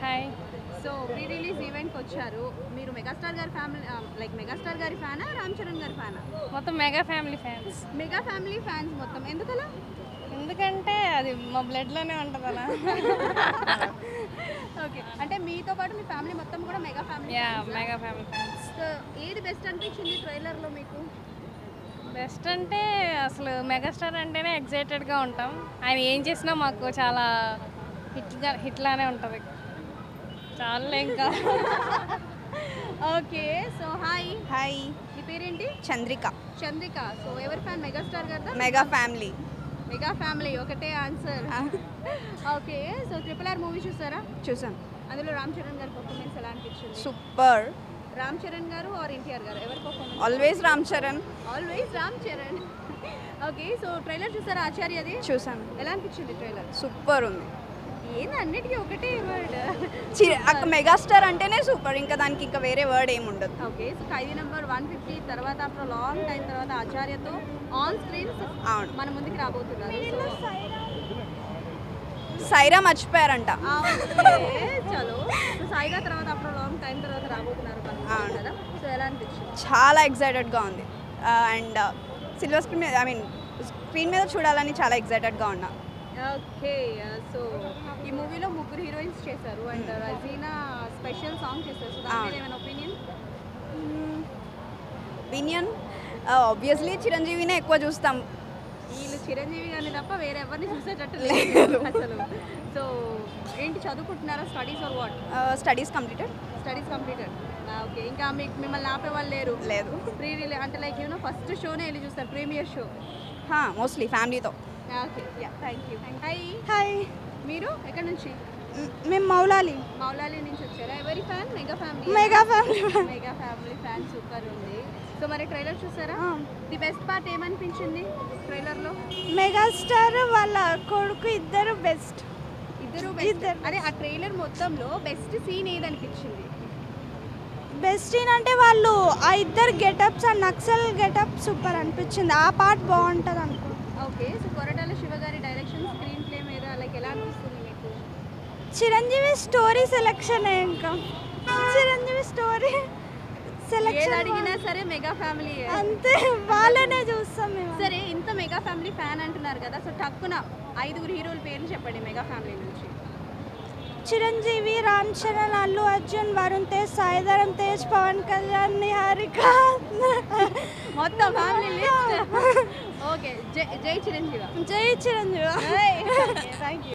Hi so pre release ఈవెంట్కి వచ్చారు మీరు మెగాస్టార్ గారి ఫ్యామిలీ లైక్ మెగాస్టార్ గారి ఫ్యానా రామ్ చరణ్ గారి ఫ్యానా మొత్తం mega family fans mega family fans మొత్తం ఎందుకలా ఎందుకంటే అది మా బ్లడ్లోనే ఉంటుంది అలా ఓకే అంటే మీతో పాటు మీ ఫ్యామిలీ మొత్తం కూడా మెగా ఫ్యామిలీ యా మెగా ఫ్యామిలీ ఫ్యాన్స్ సో ఏది బెస్ట్ అనిపించింది ట్రైలర్లో మీకు బెస్ట్ అంటే అసలు మెగాస్టార్ అంటేనే ఎగ్జైటెడ్గా ఉంటాం ఆయన ఏం చేసినా మాకు చాలా హిట్గా హిట్లానే ఉంటుంది చాలా ఇంకా ఓకే సో హాయ్ హాయ్ మీ పేరేంటి చంద్రిక చంద్రిక సో ఎవరి ఫ్యాన్ మెగాస్టార్ గారిదా మెగా ఫ్యామిలీ మెగా ఫ్యామిలీ ఒకటే answer okay so triple R movie చూసారా చూసాను అందులో రామ్ చరణ్ గారి పర్ఫార్మెన్స్ ఎలా అనిపించింది సూపర్ రామ్ చరణ్ గారు ఆర్ ఎన్టీఆర్ గారు ఎవరి performance always Ram Charan always Ram Charan okay so trailer చూసారా ఆచార్యది చూసాను ఎలా అనిపించింది ట్రైలర్ సూపర్ ఉంది ఏంది అన్నిటికీ ఒకటే వర్డ్ చి- అక్క మెగాస్టార్ అంటేనే సూపర్ ఇంకా దానికి ఇంకా వేరే వర్డ్ ఏమి ఉండదు okay so Khaidi number one fifty తర్వాత ఆఫ్టర్ లాంగ్ టైం తర్వాత ఆచార్యతో ఆన్ స్క్రీన్ అవును మన ముందుకి రాబోతున్నారు So, సైరా మర్చిపోయారంట ఆ, okay, చలో సో సాయిగా తర్వాత ఆఫ్టర్ లాంగ్ టైం తర్వాత రాబోతున్నారు మన ముందుకి అవును. కదా సో ఎలా అనిపించింది చాలా ఎక్సైటెడ్గా ఉంది అండ్ సిల్వర్ స్క్రీన్ మీద ఐ మీన్ స్క్రీన్ మీద చూడాలని చాలా ఎక్సైటెడ్గా ఉన్నా ఓకే సో ఈ మూవీలో ముగ్గురు హీరోయిన్స్ చేశారు అండ్ రజీనా స్పెషల్ సాంగ్ చేశారు సో దాని మీద అవును. ఏమైనా ఒపీనియన్ ఒపీనియన్ ఆబ్వియస్లీ చిరంజీవినే ఎక్కువ చూస్తాం వీళ్ళు చిరంజీవి గారిని తప్ప వేరే ఎవరిని చూసేటట్టు లేదు. లేదు అసలు సో ఏంటి చదువుకుంటున్నారా studies or what studies completed studies completed okay ఇంకా మీకు మిమ్మల్ని ఆపే వాళ్ళు లేరు లేదు ప్రీ రిలీ అంటే లైక్ యూనో ఫస్ట్ షోనే వెళ్ళి చూస్తారు ప్రీమియర్ షో మోస్ట్లీ ఫ్యామిలీతో okay yeah thank you hi hi మీరు ఎక్కడి నుంచి మేము మౌలాలి మౌలాలి నుంచి వచ్చారా ఎవరి fan mega family mega family mega family fan super ఉంది సో మరి ట్రైలర్ చూసారా ది బెస్ట్ పార్ట్ ఏమనిపించింది ట్రైలర్లో మెగాస్టార్ వాళ్ళ కొడుకు ఇద్దరు బెస్ట్ ఇద్దరు ఇద్దరు అదే ఆ ట్రైలర్ మొత్తంలో బెస్ట్ సీన్ ఏదనిపించింది బెస్ట్ అంటే వాళ్ళు ఆ ఇద్దరు గెటప్స్ ఆ నక్సల్ గెటప్ సూపర్ అనిపించింది ఆ పార్ట్ బాగుంటుంది అనుకో ఓకే సో కొరటాల శివ గారి డైరెక్షన్ స్క్రీన్ ప్లే మీద లైక్ ఎలా అనిపిస్తుంది మీకు చిరంజీవి స్టోరీ సెలెక్షన్ ఇంకా చిరంజీవి స్టోరీ ఏది సెలెక్షన్ అడిగినా సరే మెగా ఫ్యామిలీ అంతే వాళ్ళనే చూస్తాం మేము సరే ఇంత మెగా ఫ్యామిలీ ఫ్యాన్ అంటున్నారు కదా సో టక్కున ఐదుగురు హీరోల పేర్లు చెప్పండి మెగా ఫ్యామిలీ నుంచి చిరంజీవి రామ్ చరణ్ అల్లు అర్జున్ వరుణ్ తేజ్ సాయిధరం తేజ్ పవన్ కళ్యాణ్ నిహారిక మొత్తం ఫ్యామిలీ లిస్ట్ ఓకే జై జై చిరంజీవి జై చిరంజీవి థ్యాంక్ యూ